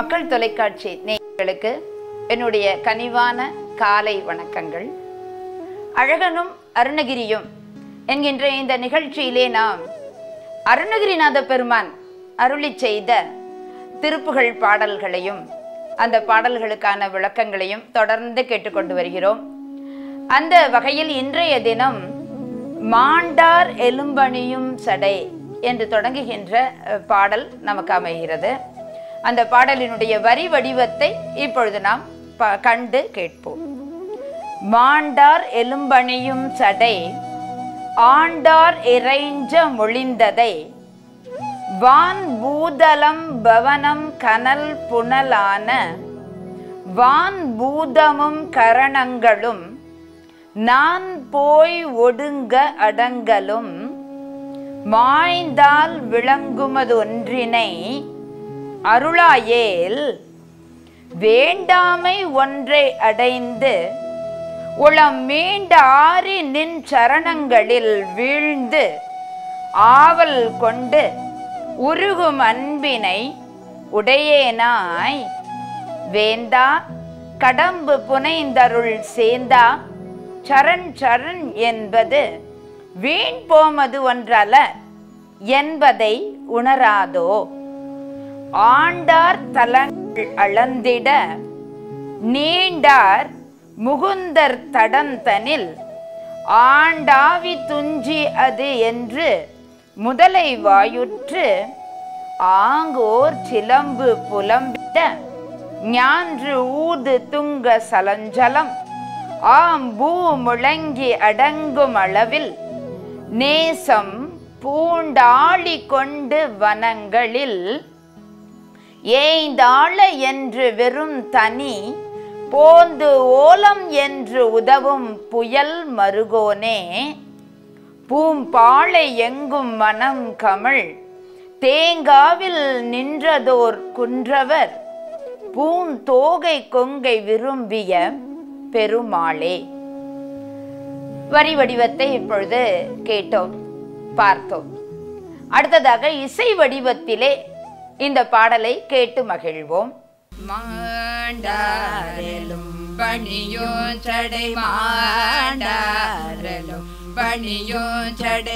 மக்கள் தொலைக்காட்சி நேயர்களுக்கு என்னுடைய கனிவான காலை வணக்கங்கள் அழகனும் அருணகிரியும் என்கின்ற இந்த நிகழ்ச்சியிலே நாம் அருணகிரிநாத பெருமான் அருளி செய்த திருப்புகழ் பாடல்களையும் அந்த பாடல்களுக்கான விளக்கங்களையும் தொடர்ந்து கேட்டுக்கொண்டு வருகிறோம் அந்த வகையில் இன்றைய தினம் மாண்டார் எலும்பணியும் சடை என்று தொடங்குகின்ற அஹ், பாடல் நமக்கு அமைகிறது அந்த பாடலினுடைய வரி வடிவத்தை இப்பொழுது நாம் ப- கண்டு கேட்போம் மாண்டார் எலும்பணியும் சடை ஆண்டார் இறைஞ்ச மொழிந்ததை வான் பூதலம் பவனம் கனல் புனலான வான் பூதமும் கரணங்களும் நான் போய் ஒடுங்க அடங்கலும் மாய்ந்தால் விளங்குமதொன்றினை அருளாயேல் வேண்டாமை ஒன்றை அடைந்து உளம் மீண்ட ஆறி நின் சரணங்களில் வீழ்ந்து ஆவல் கொண்டு உருகும் அன்பினை உடையேனாய் வேந்தா கடம்பு புனைந்தருள் சேந்தா சரண் சரண் என்பது வீண் போமது ஒன்றல்ல என்பதை உணராதோ ஆண்டார் தலங்கள் அளந்திட நீண்டார் முகுந்தர் தடந்தனில் ஆண்டாவி துஞ்சி அது என்று முதலை வாயுற்று ஆங்கோர் சிலம்பு புலம்பிட ஞான்று ஊது துங்க சலஞ்சலம் ஆம் பூ முழங்கி அடங்கும் அளவில் நேசம் பூண்டாளி கொண்டு வனங்களில் ஏய்ந்தாள என்று வெறும் தனி போந்து ஓலம் என்று உதவும் புயல் மருகோனே பூம்பாளை எங்கும் மனம் கமிழ் தேங்காவில் நின்றதோர் குன்றவர் பூந்தோகை கொங்கை விரும்பிய பெருமாளே வரி வடிவத்தை இப்பொழுது கேட்டோம் பார்த்தோம் அடுத்ததாக இசை வடிவத்திலே இந்த பாடலை கேட்டு மகிழ்வோம் மாண்டாரலும் பணியோ சடை மாண்டாரலும் பணியோ சடை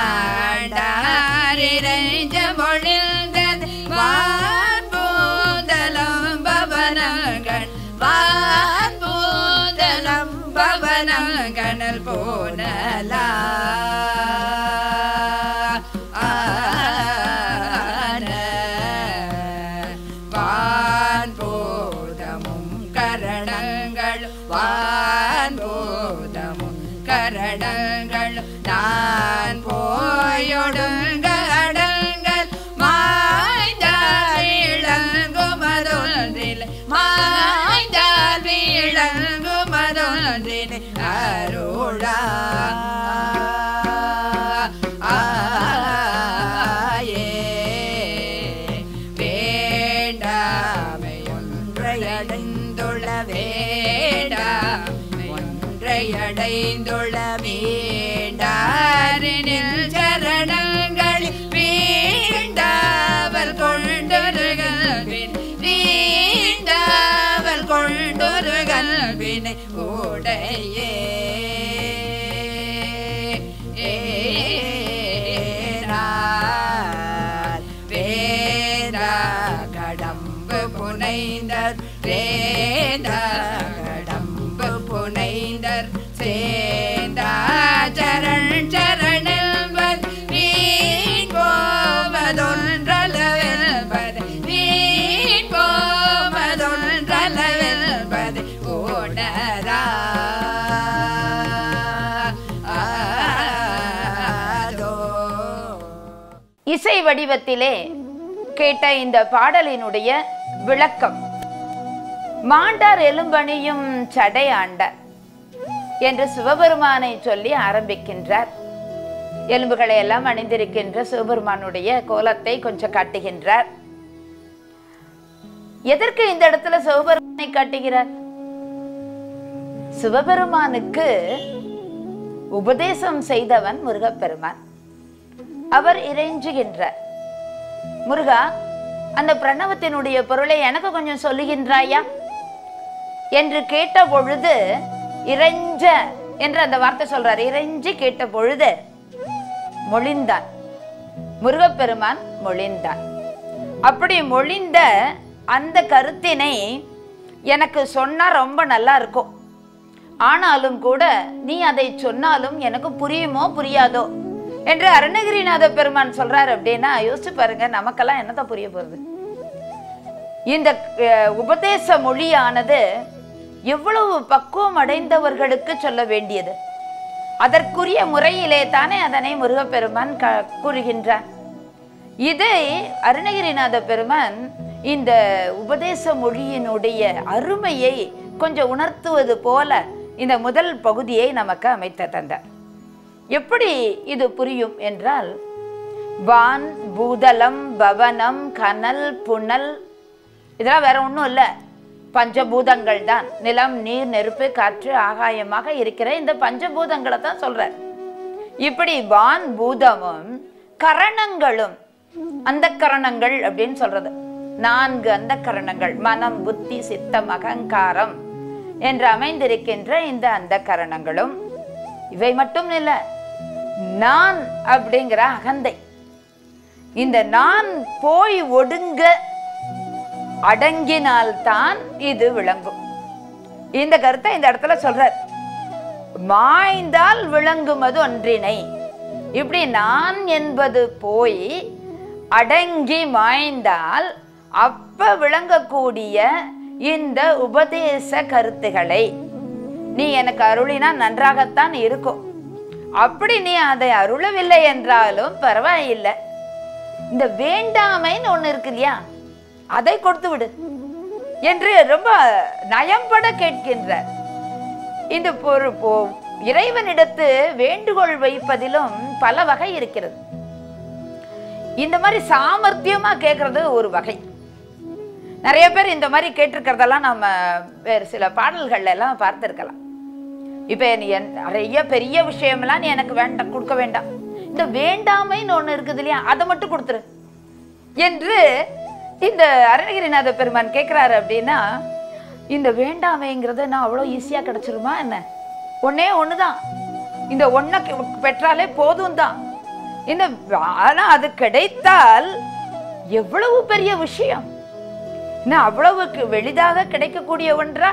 ஆண்டாரிரஞ்ச மொழிந்தது வான்பூதலம் பவனங்கள் வான்பூதலம் பவனங்கணல் போனலா வான்போதமும் கரணங்கள் வான்போதமும் கரணங்கள் நான் போயொடுங்க அடங்கள் மாய்ந்தால் விளங்குமதொன்றில் மாய்ந்தால் விளங்குமதொன்றில் அருளா ஆயே வேண்டாமை ஒன்றையடைந்துள்ள வேண்டாமை ஒன்றையடைந்துள்ள வேண்டாரினில் சரணங்கள் வேண்டாவல் கொண்டொருகல்வின் வேண்டாவல் கொண்டொருகல்வினை உடையே ஏனார் வேதா கடம்பு புனைந்தர் வேதா கடம்பு புனைந்தர் சேந்தா சரண் சரணல்வர் வீண் போவதொன்றளவெல்பது வீண் போவதொன்றளவெல்பது உணரா ஆதோ இசை வடிவத்திலே கேட்ட இந்த பாடலினுடைய விளக்கம் மாண்டார் எலும்பணியும் சடை ஆண்டார் என்று சிவபெருமானை சொல்லி ஆரம்பிக்கின்றார் எலும்புகளை எல்லாம் அணிந்திருக்கின்ற சிவபெருமானுடைய கோலத்தை கொஞ்சம் காட்டுகின்றார் எதற்கு இந்த இடத்துல சிவபெருமானை காட்டுகிறார் சிவபெருமானுக்கு உபதேசம் செய்தவன் முருகப்பெருமான் அவர் இறைஞ்சுகின்றார் முருகா அந்த பிரணவத்தினுடைய பொருளை எனக்கு கொஞ்சம் சொல்லுகின்றாயா என்று கேட்ட பொழுது இறைஞ்ச என்று அந்த வார்த்தை சொல்றார் இறைஞ்சி கேட்ட பொழுது மொழிந்தான் முருகப்பெருமான் மொழிந்தான் அப்படி மொழிந்த அந்த கருத்தினை எனக்கு சொன்னா ரொம்ப நல்லா இருக்கும் ஆனாலும் கூட நீ அதை சொன்னாலும் எனக்கு புரியுமோ புரியாதோ என்று அருணகிரிநாத பெருமான் சொல்றாரு அப்படின்னா யோசிச்சு பாருங்க நமக்கெல்லாம் என்னதான் புரிய போகுது இந்த அஹ், உபதேச மொழியானது எவ்வளவு பக்குவம் அடைந்தவர்களுக்கு சொல்ல வேண்டியது அதற்குரிய முறையிலே தானே அதனை முருகப்பெருமான் க கூறுகின்றார் இதை அருணகிரிநாத பெருமான் இந்த உபதேச மொழியினுடைய அருமையை கொஞ்சம் உணர்த்துவது போல இந்த முதல் பகுதியை நமக்கு அமைத்த தந்தார் எப்படி இது புரியும் என்றால் வான் பூதலம் பவனம் கனல் புனல் இதெல்லாம் வேற ஒன்றும் இல்லை பஞ்சபூதங்கள் தான் நிலம் நீர் நெருப்பு காற்று ஆகாயமாக இருக்கிற இந்த பஞ்சபூதங்களை தான் சொல்றார் இப்படி வான் பூதமும் கரணங்களும் அந்த கரணங்கள் அப்படின்னு சொல்றது நான்கு அந்த கரணங்கள் மனம் புத்தி சித்தம் அகங்காரம் என்று அமைந்திருக்கின்ற இந்த அந்த கரணங்களும் இவை மட்டும் இல்லை நான் அப்படிங்கிற அகந்தை இந்த நான் போய் ஒடுங்க அடங்கினால்தான் இது விளங்கும் இந்த கருத்தை இந்த இடத்துல சொல்றார் மாய்ந்தால் விளங்குமது ஒன்றினை இப்படி நான் என்பது போய் அடங்கி மாய்ந்தால் அப்ப விளங்கக்கூடிய இந்த உபதேச கருத்துகளை நீ எனக்கு அருளினா நன்றாகத்தான் இருக்கும் அப்படி நீ அதை அருளவில்லை என்றாலும் பரவாயில்லை இந்த வேண்டாமைன்னு ஒண்ணு இருக்கு இல்லையா அதை கொடுத்து விடு என்று ரொம்ப நயம்பட கேட்கின்றார் இந்த பொரு போ- இறைவனிடத்து வேண்டுகோள் வைப்பதிலும் பல வகை இருக்கிறது இந்த மாதிரி சாமர்த்தியமா கேட்கறது ஒரு வகை நிறைய பேர் இந்த மாதிரி கேட்டிருக்கிறதெல்லாம் நம்ம வேறு சில பாடல்கள்ல எல்லாம் பார்த்திருக்கலாம் இப்ப நீ என்- நிறைய பெரிய விஷயமெல்லாம் நீ எனக்கு வேண்டாம் கொடுக்க வேண்டாம் இந்த வேண்டாமைன்னு ஒண்ணு இருக்குது இல்லையா அதை மட்டும் கொடுத்துரு என்று இந்த அருணகிரிநாத பெருமான் கேட்குறாரு அப்படின்னா இந்த வேண்டாமைங்கிறது நான் அவ்வளோ ஈஸியாக கிடைச்சிருமா என்ன ஒண்ணே ஒன்று தான் இந்த ஒன்றை பெற்றாலே போதும் தான் இந்த ஆனால் அது கிடைத்தால் எவ்வளவு பெரிய விஷயம் என்ன அவ்வளவுக்கு எளிதாக கிடைக்கக்கூடிய ஒன்றா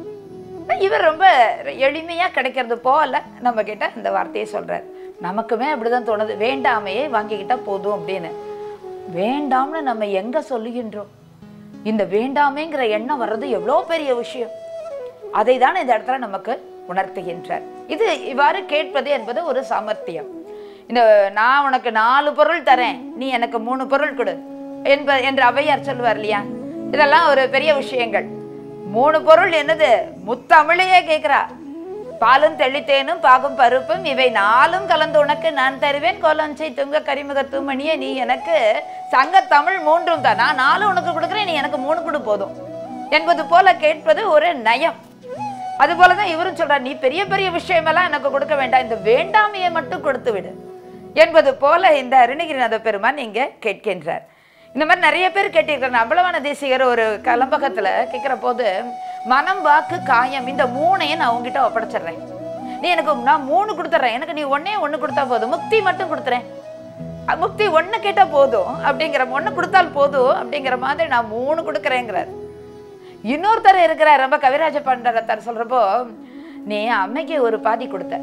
இவர் ரொம்ப எளிமையா கிடைக்கிறது போல நம்ம கிட்ட இந்த வார்த்தையை சொல்றார் நமக்குமே அப்படிதான் தோணுது வேண்டாமையே வாங்கிக்கிட்டா போதும் அப்படின்னு வேண்டாம்னு நம்ம எங்க சொல்லுகின்றோம் இந்த வேண்டாமைங்கிற எண்ணம் வர்றது எவ்வளோ பெரிய விஷயம் அதை தான் இந்த இடத்துல நமக்கு உணர்த்துகின்றார் இது இவ்வாறு கேட்பது என்பது ஒரு சாமர்த்தியம் இந்த நான் உனக்கு நாலு பொருள் தரேன் நீ எனக்கு மூணு பொருள் கொடு என்ப என்று அவையார் சொல்லுவார் இல்லையா இதெல்லாம் ஒரு பெரிய விஷயங்கள் மூணு பொருள் என்னது முத்தமிழையே கேட்கிறா பாலும் தெளித்தேனும் பாகும் பருப்பும் இவை நாலும் கலந்து உனக்கு நான் தருவேன் கோலஞ்சை துங்க கரிமுக தூமணியே நீ எனக்கு சங்க தமிழ் மூன்றும் தான் நான் நாலு உனக்கு கொடுக்குறேன் நீ எனக்கு மூணு கொடு போதும் என்பது போல கேட்பது ஒரு நயம் அது போலதான் இவரும் சொல்றார் நீ பெரிய பெரிய விஷயமெல்லாம் எனக்கு கொடுக்க வேண்டாம் இந்த வேண்டாமையை மட்டும் கொடுத்து விடு என்பது போல இந்த அருணகிரிநாத பெருமான் இங்க கேட்கின்றார் இந்த மாதிரி நிறைய பேர் கேட்டிருக்கிறாங்க அம்பலவான தேசிகர் ஒரு கலம்பகத்துல கேட்கிற போது மனம் வாக்கு காயம் இந்த மூணையும் நான் உங்ககிட்ட ஒப்படைச்சிடுறேன் நீ எனக்கு நான் மூணு கொடுத்துட்றேன் எனக்கு நீ ஒன்னே ஒண்ணு கொடுத்தா போதும் முக்தி மட்டும் கொடுத்துறேன் அஹ் முக்தி ஒண்ணு கேட்டா போதும் அப்படிங்கிற ஒண்ணு கொடுத்தால் போதும் அப்படிங்கிற மாதிரி நான் மூணு கொடுக்குறேங்கிறார் இன்னொருத்தர் இருக்கிறார் ரொம்ப கவிராஜ பண்டரத்தார் சொல்றப்போ நீ அம்மைக்கு ஒரு பாதி கொடுத்த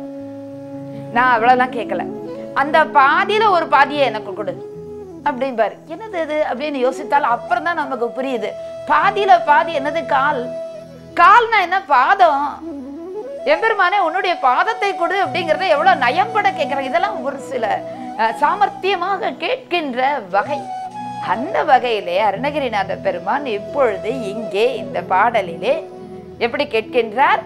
நான் அவ்வளோலாம் கேட்கல அந்த பாதியில ஒரு பாதியை எனக்கு கொடு அப்படிம்பாரு என்னது இது அப்படின்னு யோசித்தால் அப்புறம் தான் நமக்கு புரியுது பாதியில பாதி என்னது கால் கால்னா என்ன பாதம் எம்பெருமானே உன்னுடைய பாதத்தை கொடு அப்படிங்கறத எவ்வளவு நயம்பட கேட்கிறேன் இதெல்லாம் ஒரு சில அஹ், சாமர்த்தியமாக கேட்கின்ற வகை அந்த வகையிலே அருணகிரிநாத பெருமான் இப்பொழுது இங்கே இந்த பாடலிலே எப்படி கேட்கின்றார்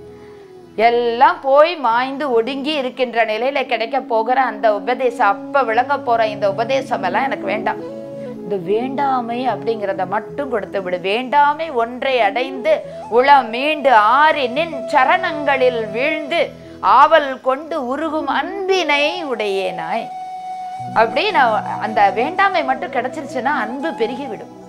எல்லாம் போய் மாய்ந்து ஒடுங்கி இருக்கின்ற நிலையில கிடைக்க போகிற அந்த உபதேசம் அப்ப விளங்க போற இந்த உபதேசம் எல்லாம் எனக்கு வேண்டாம் இந்த வேண்டாமை அப்படிங்கிறத மட்டும் கொடுத்து விடு வேண்டாமை ஒன்றை அடைந்து உளம் மீண்டு ஆறி நின் சரணங்களில் வீழ்ந்து ஆவல் கொண்டு உருகும் அன்பினை உடையேனாய் அப்படி நான் அந்த வேண்டாமை மட்டும் கிடைச்சிருச்சுன்னா அன்பு பெருகிவிடும்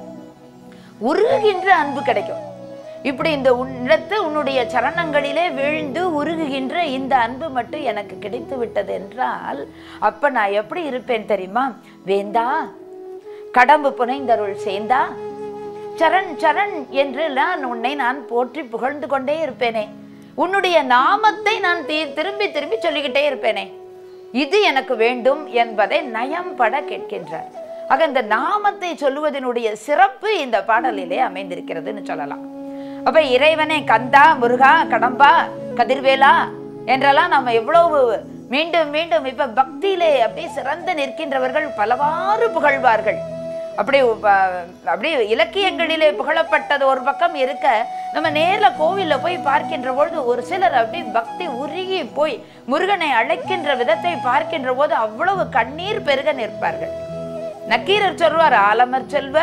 உருகுகின்ற அன்பு கிடைக்கும் இப்படி இந்த உன்னிடத்து உன்னுடைய சரணங்களிலே வீழ்ந்து உருகுகின்ற இந்த அன்பு மட்டும் எனக்கு கிடைத்து விட்டது என்றால் அப்ப நான் எப்படி இருப்பேன் தெரியுமா வேந்தா கடம்பு புனைந்தருள் சேந்தா சரண் சரண் என்று நான் உன்னை நான் போற்றி புகழ்ந்து கொண்டே இருப்பேனே உன்னுடைய நாமத்தை நான் தி- திரும்பி திரும்பி சொல்லிக்கிட்டே இருப்பேனே இது எனக்கு வேண்டும் என்பதை நயம்பட கேட்கின்றார் ஆக இந்த நாமத்தை சொல்லுவதனுடைய சிறப்பு இந்த பாடலிலே அமைந்திருக்கிறதுன்னு சொல்லலாம் அப்ப இறைவனை கந்தா முருகா கடம்பா கதிர்வேலா என்றெல்லாம் நம்ம எவ்வளவு மீண்டும் மீண்டும் இப்ப பக்தியிலே அப்படியே சிறந்து நிற்கின்றவர்கள் பலவாறு புகழ்வார்கள் அப்படி உப- அப்படி இலக்கியங்களிலே புகழப்பட்டது ஒரு பக்கம் இருக்க நம்ம நேர்ல கோவில்ல போய் பார்க்கின்ற பொழுது ஒரு சிலர் அப்படி பக்தி உருகி போய் முருகனை அழைக்கின்ற விதத்தை பார்க்கின்ற போது அவ்வளவு கண்ணீர் பெருக நிற்பார்கள் நக்கீரர் சொல்வார் ஆலமர் செல்வ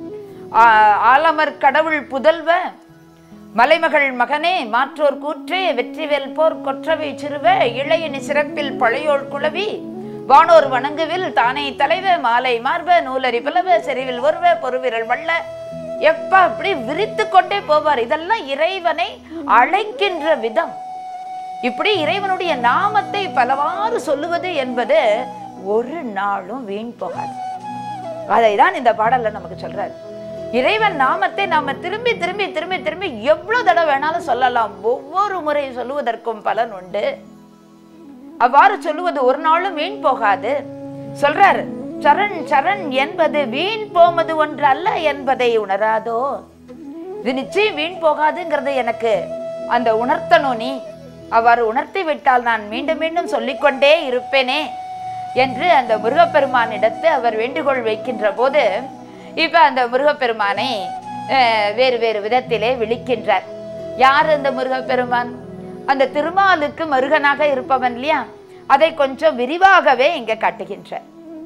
ஆ- ஆலமர் கடவுள் புதல்வ மலைமகள் மகனே மாற்றோர் கூற்றே வெற்றிவேல் போர் கொற்றவை சிறுவ இளையனி சிறப்பில் பழையோள் குளவி வானோர் வணங்குவில் தானே தலைவ மாலை மார்ப நூலரி புலவ செறிவில் ஒருவ பொறுவிரல் வள்ள எப்ப அப்படி விரித்து கொண்டே போவார் இதெல்லாம் இறைவனை அழைக்கின்ற விதம் இப்படி இறைவனுடைய நாமத்தை பலவாறு சொல்லுவது என்பது ஒரு நாளும் வீண் போகாது அதை தான் இந்த பாடல்ல நமக்கு சொல்றாரு இறைவன் நாமத்தை நாம திரும்பி திரும்பி திரும்பி திரும்பி எவ்வளவு தடவை வேணாலும் சொல்லலாம் ஒவ்வொரு முறை சொல்லுவதற்கும் பலன் உண்டு அவ்வாறு சொல்லுவது ஒரு நாளும் வீண் போகாது சொல்றாரு சரண் சரண் என்பது வீண் போவது ஒன்று அல்ல என்பதை உணராதோ இது நிச்சயம் வீண் போகாதுங்கிறது எனக்கு அந்த உணர்த்தணும் நீ அவ்வாறு உணர்த்தி விட்டால் நான் மீண்டும் மீண்டும் சொல்லிக்கொண்டே இருப்பேனே என்று அந்த முருகப்பெருமானிடத்து அவர் வேண்டுகோள் வைக்கின்ற போது இப்ப அந்த முருகப்பெருமானை அஹ், வேறு வேறு விதத்திலே விழிக்கின்றார் யார் அந்த முருகப்பெருமான் அந்த திருமாலுக்கு மருகனாக இருப்பவன் இல்லையா அதை கொஞ்சம் விரிவாகவே இங்க காட்டுகின்றார்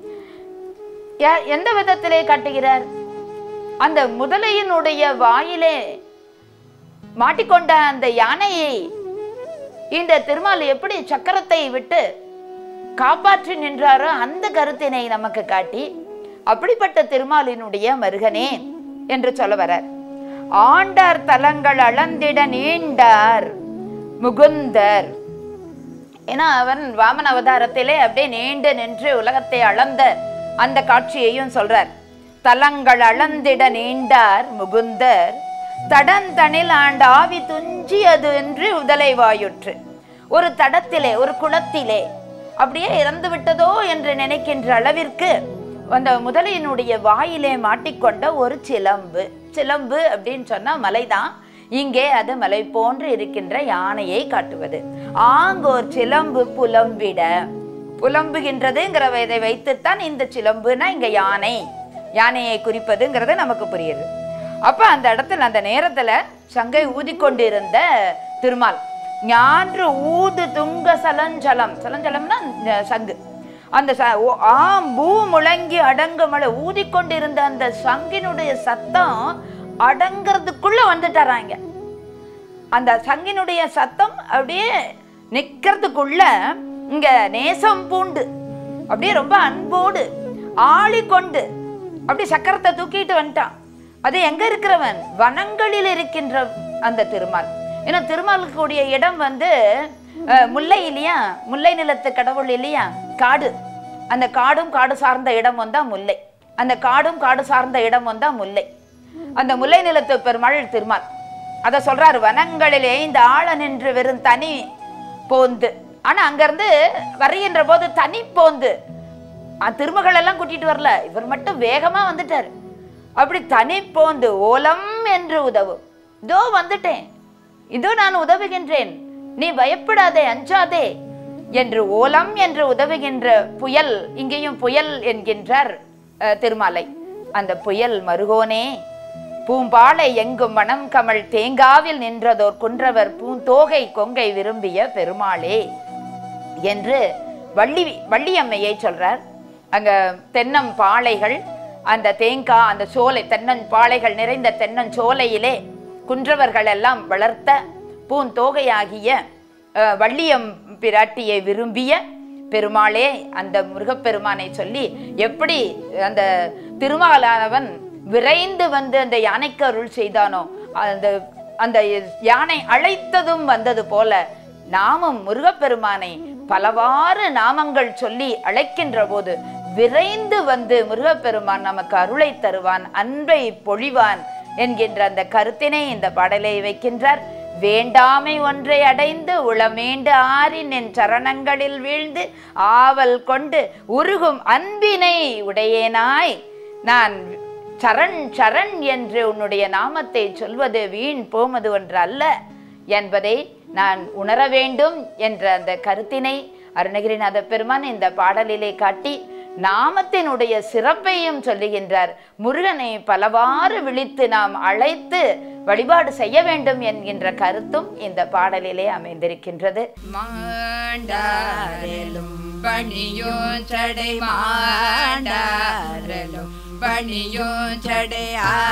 யா- எந்த விதத்திலே காட்டுகிறார் அந்த முதலையினுடைய வாயிலே மாட்டிக்கொண்ட அந்த யானையை இந்த திருமால் எப்படி சக்கரத்தை விட்டு காப்பாற்றி நின்றாரோ அந்த கருத்தினை நமக்கு காட்டி அப்படிப்பட்ட திருமாலினுடைய மருகனே என்று சொல்ல வரார் ஆண்டார் தலங்கள் அளந்திட நீண்டார் முகுந்தர் ஏன்னா அவன் வாமன அவதாரத்திலே அப்படியே நீண்டு நின்று உலகத்தை அளந்த அந்த காட்சியையும் சொல்றார் தலங்கள் அளந்திட நீண்டார் முகுந்தர் தடந்தனில் ஆண்ட ஆவி துஞ்சியது என்று உதலை வாயுற்று ஒரு தடத்திலே ஒரு குளத்திலே அப்படியே இறந்து விட்டதோ என்று நினைக்கின்ற அளவிற்கு அந்த முதலையினுடைய வாயிலே மாட்டிக்கொண்ட ஒரு சிலம்பு சிலம்பு அப்படின்னு சொன்னா மலைதான் இங்கே அது மலை போன்று இருக்கின்ற யானையை காட்டுவது ஆங்கோர் சிலம்பு புலம்பிட புலம்புகின்றதுங்கிற இதை வைத்துத்தான் இந்த சிலம்புனா இங்க யானை யானையை குறிப்பதுங்கிறது நமக்கு புரியுது அப்ப அந்த இடத்துல அந்த நேரத்துல சங்கை ஊதிக்கொண்டிருந்த திருமால் ஞான்று ஊது துங்க சலஞ்சலம் சலஞ்சலம்னா அஹ், சங்கு அந்த ச- ஓ- ஆம் பூ முழங்கி அடங்குமலை ஊதிக்கொண்டிருந்த அந்த சங்கினுடைய சத்தம் அடங்கிறதுக்குள்ள வந்துட்டாராங்க அந்த சங்கினுடைய சத்தம் அப்படியே நிக்கிறதுக்குள்ள இங்க நேசம் பூண்டு அப்படியே ரொம்ப அன்போடு ஆளி கொண்டு அப்படி சக்கரத்தை தூக்கிட்டு வந்துட்டான் அது எங்க இருக்கிறவன் வனங்களில் இருக்கின்ற அந்த திருமால் ஏன்னா திருமாலுக்கு கூடிய இடம் வந்து அஹ், முல்லை இல்லையா முல்லை நிலத்து கடவுள் இல்லையா காடு அந்த காடும் காடு சார்ந்த இடம் வந்தா முல்லை அந்த காடும் காடு சார்ந்த இடம் வந்தா முல்லை அந்த முல்லை நிலத்து பெருமாள் திருமால் அத சொல்றாரு வனங்களிலே இந்த ஆழ நின்று வெறும் தனி போந்து ஆனா அங்கிருந்து வருகின்ற போது தனி போந்து அஹ் திருமகள் எல்லாம் கூட்டிட்டு வரல இவர் மட்டும் வேகமா வந்துட்டாரு அப்படி தனி போந்து ஓலம் என்று உதவு இதோ வந்துட்டேன் இதோ நான் உதவுகின்றேன் நீ பயப்படாதே அஞ்சாதே என்று ஓலம் என்று உதவுகின்ற புயல் இங்கேயும் புயல் என்கின்றார் அஹ், திருமாலை அந்த புயல் மருகோனே பூம்பாலை எங்கும் மணம் கமழ் தேங்காவில் நின்றதோர் குன்றவர் பூந்தோகை கொங்கை விரும்பிய பெருமாளே என்று வள்ளி வள்ளியம்மையை சொல்றார் அங்க தென்னம் பாளைகள் அந்த தேங்காய் அந்த சோலை தென்னஞ்பாளைகள் நிறைந்த தென்னஞ்சோலையிலே குன்றவர்கள் எல்லாம் வளர்த்த பூந்தோகையாகிய அஹ், வள்ளியம் பிராட்டியை விரும்பிய பெருமாளே அந்த முருகப்பெருமானை சொல்லி எப்படி அந்த திருமாலானவன் விரைந்து வந்து அந்த யானைக்கு அருள் செய்தானோ அந்த அந்த யானை அழைத்ததும் வந்தது போல நாமும் முருகப்பெருமானை பலவாறு நாமங்கள் சொல்லி அழைக்கின்ற போது விரைந்து வந்து முருகப்பெருமான் நமக்கு அருளை தருவான் அன்பை பொழிவான் என்கின்ற அந்த கருத்தினை இந்த பாடலை வைக்கின்றார் வேண்டாமை ஒன்றை அடைந்து உளமேண்டு ஆறின் என் சரணங்களில் வீழ்ந்து ஆவல் கொண்டு உருகும் அன்பினை உடையேனாய் நான் சரண் சரண் என்று உன்னுடைய நாமத்தை சொல்வது வீண் போமது ஒன்று அல்ல என்பதை நான் உணர வேண்டும் என்ற அந்த கருத்தினை அருணகிரிநாத பெருமான் இந்த பாடலிலே காட்டி நாமத்தினுடைய சிறப்பையும் சொல்லுகின்றார் முருகனை பலவாறு விழித்து நாம் அழைத்து வழிபாடு செய்ய வேண்டும் என்கின்ற கருத்தும் இந்த பாடலிலே அமைந்திருக்கின்றது மாண்டாரலும் பணியோ சடை மாண்டாரலும் பணியோ சடை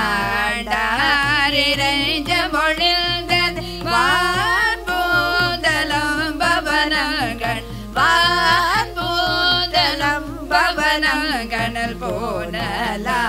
ஆண்டாரிரஞ்ச மொழிந்தது வான்பூதலம் பவனங்கள் வான்பூதலம் பவனங்கணல் போனலா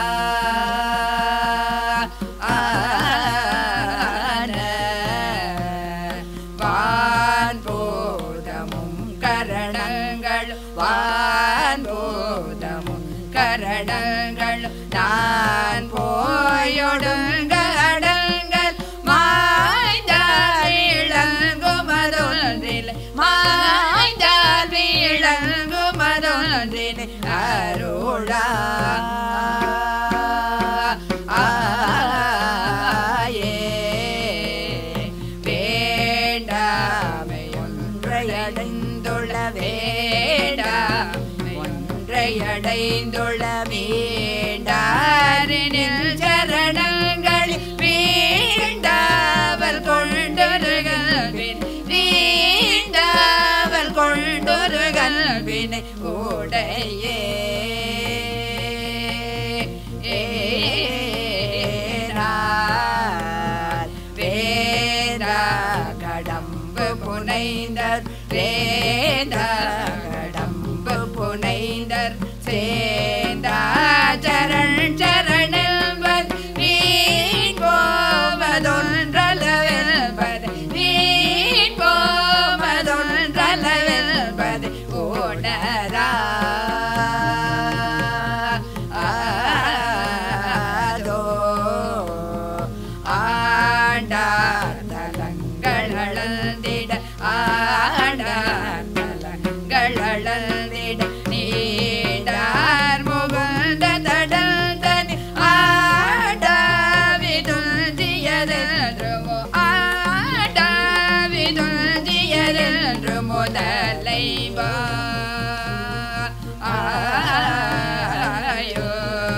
வான்போதமும் கரணங்கள் வான்போதமும் கரணங்கள் நான் போயொடுங்க அடங்கள் மாய்ந்தால் விளங்குமதொன்றில் மாய்ந்தால் விளங்குமதொன்றில் அருளா ஆயே வேண்டாமை ஒன்றையடைந்துள்ள வேண்டாமை ஒன்றையடைந்துள்ள மீண்டாரினில் சரணங்கள் வீண்டாவல் கொண்டொருகல்வின் வீண்டாவல் கொண்டொருகல்வினை உடையே ஏனார் வேதா கடம்பு புனைந்தர் வேதா கடம்பு புனைந்தர் சேந்தா சரண் சரணல்வர் வீண் போவதொன்றளவெல்பது வீண் போவதொன்றளவெல்பது உணரா ஆதோ ஆண்டார் தலங்கள் அளந்திட ஆண்டார் தலங்கள் அளந்திட நீடார் முகுந்த தடந்தனி ஆடாவிதுஞ்சியதென்றுமோ ஆடாவிதுஞ்சியதென்றுமோ தலைவா ஆயோ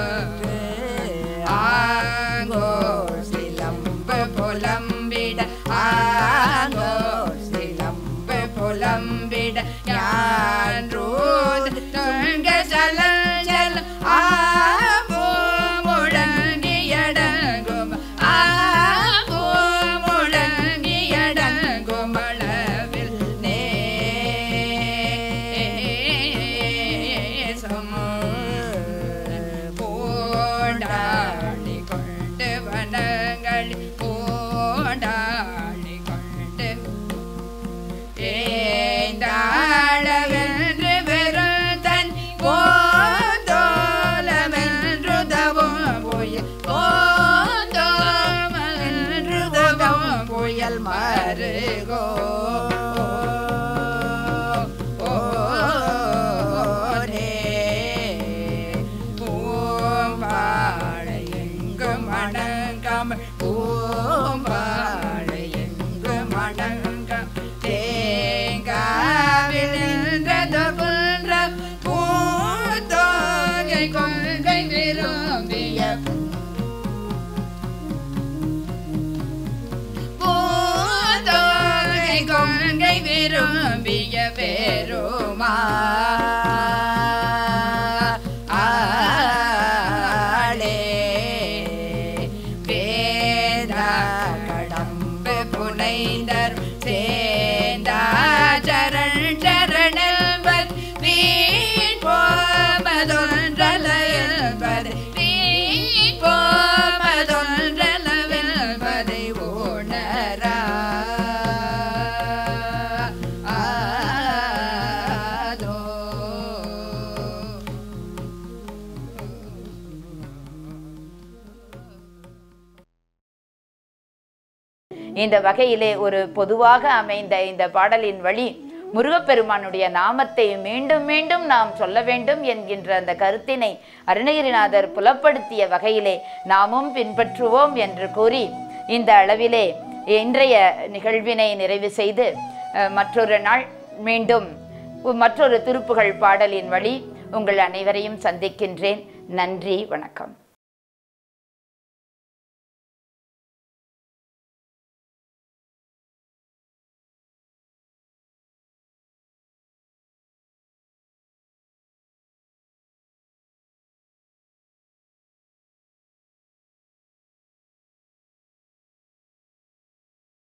ஆங்கோ சிலம்பு புலம்பிட ஆங்கோ சிலம்பு புலம்பிட யான் ரூத் தொங்க சலஞ்சல் ஆபோ முழங்கியடங்கும் ஆபோ முழங்கியடங்கும் அளவில் நேசம் போண்டாளி கொண்டு வனங்கள் போண்டாளி கொண்டு ஏந்தாழவென்று வெறும் தன் போந்தோலமென்று தவம் புயல் போந்தோமென்று தவம் புயல் மருகோ பூம்பாழை எங்கு மணங்கம் பூம்பாழை எங்கு மணங்கம் தேங்காவில் நின்றது குன்ற பூத்தோகை கொங்கை விரும்பிய பூத்தோகை கொங்கை விரும்பிய பெருமா ஆளே வேதா கடம்பு புனைந்தர் சேந்தா சரண் சரணல்வர் வீண் போமதொன்றலையல்வர் வீண் இந்த வகையிலே ஒரு பொதுவாக அமைந்த இந்த பாடலின் வழி முருகப்பெருமானுடைய நாமத்தை மீண்டும் மீண்டும் நாம் சொல்ல வேண்டும் என்கின்ற அந்த கருத்தினை அருணகிரிநாதர் புலப்படுத்திய வகையிலே நாமும் பின்பற்றுவோம் என்று கூறி இந்த அளவிலே இன்றைய நிகழ்வினை நிறைவு செய்து அஹ், மற்றொரு நாள் மீண்டும் மற்றொரு திருப்புகழ் பாடலின் வழி உங்கள் அனைவரையும் சந்திக்கின்றேன் நன்றி வணக்கம்